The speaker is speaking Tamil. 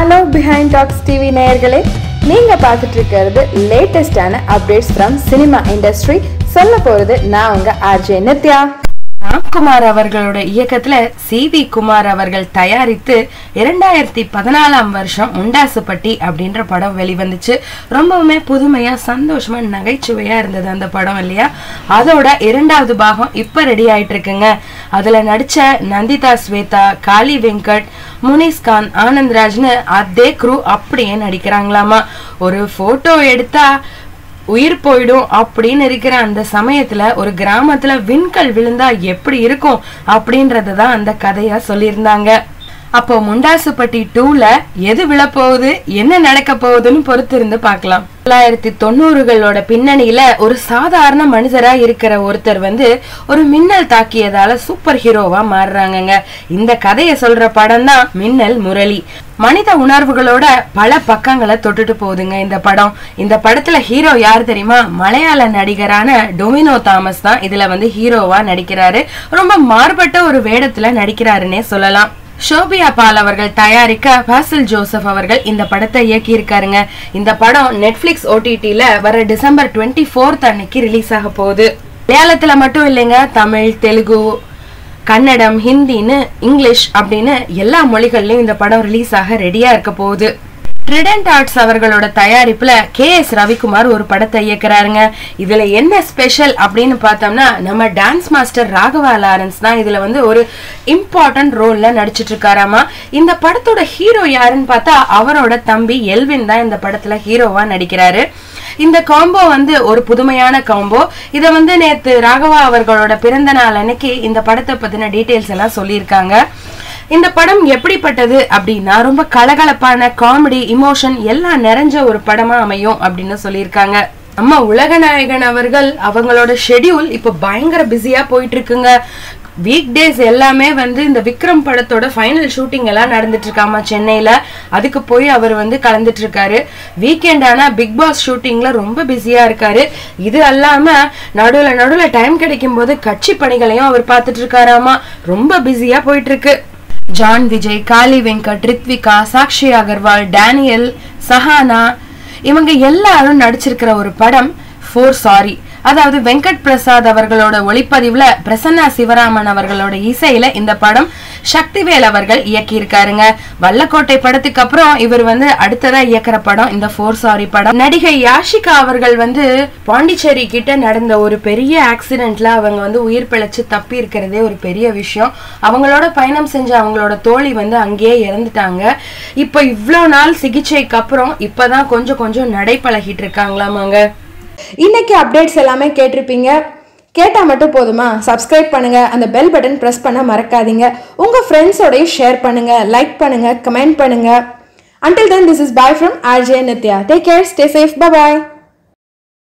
ஹலோ பிஹைண்ட் டாக்ஸ் டிவி நேயர்களே நீங்க பார்த்துட்டு இருக்கிறது லேட்டஸ்டான அப்டேட்ஸ் ஃப்ரம் சினிமா இண்டஸ்ட்ரி சொல்ல போறது நான் உங்க ஆர்ஜே நித்யா ராம்குமார் அவர்களோட இயக்கத்துல சி வி குமார் அவர்கள் தயாரித்து இரண்டாயிரத்தி பதினாலாம் வருஷம் முண்டாசுப்பட்டி அப்படின்ற படம் வெளிவந்துச்சு ரொம்பவுமே புதுமையா சந்தோஷமா நகைச்சுவையா இருந்தது அந்த படம் இல்லையா அதோட இரண்டாவது பாகம் இப்ப ரெடி ஆயிட்டு இருக்குங்க அதுல நடிச்ச நந்திதா ஸ்வேதா காளி வெங்கட் முனிஸ்கான் ஆனந்த்ராஜ்னு அதே குரூ அப்படியே நடிக்கிறாங்களாமா ஒரு போட்டோ எடுத்தா உயிர் போயிடும் அப்படின்னு இருக்கிற அந்த சமயத்துல ஒரு கிராமத்துல விண்கல் விழுந்தா எப்படி இருக்கும் அப்படின்றத தான் அந்த கதையா சொல்லியிருந்தாங்க அப்போ முண்டாசுப்பட்டி டூல எது விழப்போகுது என்ன நடக்க போகுதுன்னு பொறுத்து இருந்து பார்க்கலாம் தொள்ளாயிரத்தி தொண்ணூறுகளோட பின்னணியில ஒரு சாதாரண மனிதரா இருக்கிற ஒருத்தர் வந்து ஒரு மின்னல் தாக்கியதால சூப்பர் ஹீரோவா மாறுறாங்கங்க இந்த கதையை சொல்ற படம் தான் மின்னல் முரளி மனித உணர்வுகளோட பல பக்கங்களை தொட்டுட்டு போகுதுங்க இந்த படம் இந்த படத்துல ஹீரோ யார் தெரியுமா மலையாள நடிகரான டொமினோ தாமஸ் தான் இதுல வந்து ஹீரோவா நடிக்கிறாரு ரொம்ப மாறுபட்ட ஒரு வேடத்துல நடிக்கிறாருன்னே சொல்லலாம் ஷோபியா பால் அவர்கள் தயாரிக்க பாசில் ஜோசப் அவர்கள் இந்த படத்தை இயக்கி இருக்காருங்க இந்த படம் நெட்ஃபிளிக்ஸ் ஓடிடில வர டிசம்பர் டுவெண்ட்டி ஃபோர்த் அன்னைக்கு ரிலீஸ் ஆக போகுது மலையாளத்துல மட்டும் இல்லைங்க தமிழ் தெலுங்கு கன்னடம் ஹிந்தின்னு இங்கிலீஷ் அப்படின்னு எல்லா மொழிகள்லயும் இந்த படம் ரிலீஸ் ஆக ரெடியா இருக்க போகுது ட்ரிடன்ட் ஆர்ட்ஸ் அவர்களோட தயாரிப்புல கே எஸ் ரவிக்குமார் ஒரு படத்தை இயக்குறாருங்க இதுல என்ன ஸ்பெஷல் அப்படின்னு பார்த்தோம்னா நம்ம டான்ஸ் மாஸ்டர் ராகவா லாரன்ஸ் தான் இதுல வந்து ஒரு இம்பார்ட்டன்ட் ரோல்ல நடிச்சிட்டு இருக்காராமா இந்த படத்தோட ஹீரோ யாருன்னு பார்த்தா அவரோட தம்பி எல்வின் தான் இந்த படத்துல ஹீரோவா நடிக்கிறாரு இந்த காம்போ வந்து ஒரு புதுமையான காம்போ இதை வந்து நேத்து ராகவா அவர்களோட பிறந்த நாள் அன்னைக்கு இந்த படத்தை பத்தின டீட்டெயில்ஸ் எல்லாம் சொல்லியிருக்காங்க இந்த படம் எப்படிப்பட்டது அப்படின்னா ரொம்ப கலகலப்பான காமெடி இமோஷன் எல்லாம் நிறைஞ்ச ஒரு படமா அமையும் அப்படின்னு சொல்லியிருக்காங்க நம்ம உலகநாயகன் அவர்கள் அவங்களோட ஷெட்யூல் இப்போ பயங்கர பிஸியா போயிட்டு இருக்குங்க வீக் டேஸ் எல்லாமே வந்து இந்த விக்ரம் படத்தோட ஃபைனல் ஷூட்டிங் எல்லாம் நடந்துட்டு இருக்காமா சென்னையில அதுக்கு போய் அவர் வந்து கலந்துட்டு இருக்காரு வீக்கெண்ட் ஆனா பிக் பாஸ் ஷூட்டிங்ல ரொம்ப பிஸியா இருக்காரு இது அல்லாம நடுவுல நடுவுல டைம் கிடைக்கும் போது கட்சி பணிகளையும் அவர் பார்த்துட்டு இருக்காராமா ரொம்ப பிஸியா போயிட்டு இருக்கு ஜான் விஜய் காளி வெங்கட் ரித்விகா சாக்ஷி அகர்வால் டேனியல் சஹானா இவங்க எல்லாரும் நடிச்சிருக்கிற ஒரு படம் ஃபோர் சாரி அதாவது வெங்கட் பிரசாத் அவர்களோட ஒளிப்பதிவுல பிரசன்னா சிவராமன் அவர்களோட இசையில இந்த படம் சக்திவேல் அவர்கள் இயக்கியிருக்காருங்க வல்லக்கோட்டை படத்துக்கு அப்புறம் இவர் வந்து அடுத்ததா இயக்குற படம் இந்த ஃபோர் சாரி படம் நடிகை யாஷிகா அவர்கள் வந்து பாண்டிச்சேரி கிட்ட நடந்த ஒரு பெரிய ஆக்சிடென்ட்ல அவங்க வந்து உயிர் பிழைச்சு தப்பி இருக்கிறதே ஒரு பெரிய விஷயம் அவங்களோட பயணம் செஞ்ச அவங்களோட தோழி வந்து அங்கேயே இறந்துட்டாங்க இப்போ இவ்வளோ நாள் சிகிச்சைக்கு அப்புறம் இப்பதான் கொஞ்சம் கொஞ்சம் நடை பழகிட்டு இருக்காங்களாமாங்க இன்னைக்கு அப்டேட்ஸ் எல்லாமே கேட்டிருப்பீங்க கேட்டா மட்டும் போதுமா சப்ஸ்கிரைப் பண்ணுங்க அந்த பெல் பட்டன் பிரஸ் பண்ண மறக்காதீங்க உங்க ஃப்ரெண்ட்ஸோடயும் ஷேர் பண்ணுங்க லைக் பண்ணுங்க கமெண்ட் பண்ணுங்க until then this is bye from RJ Nitya take care stay safe bye bye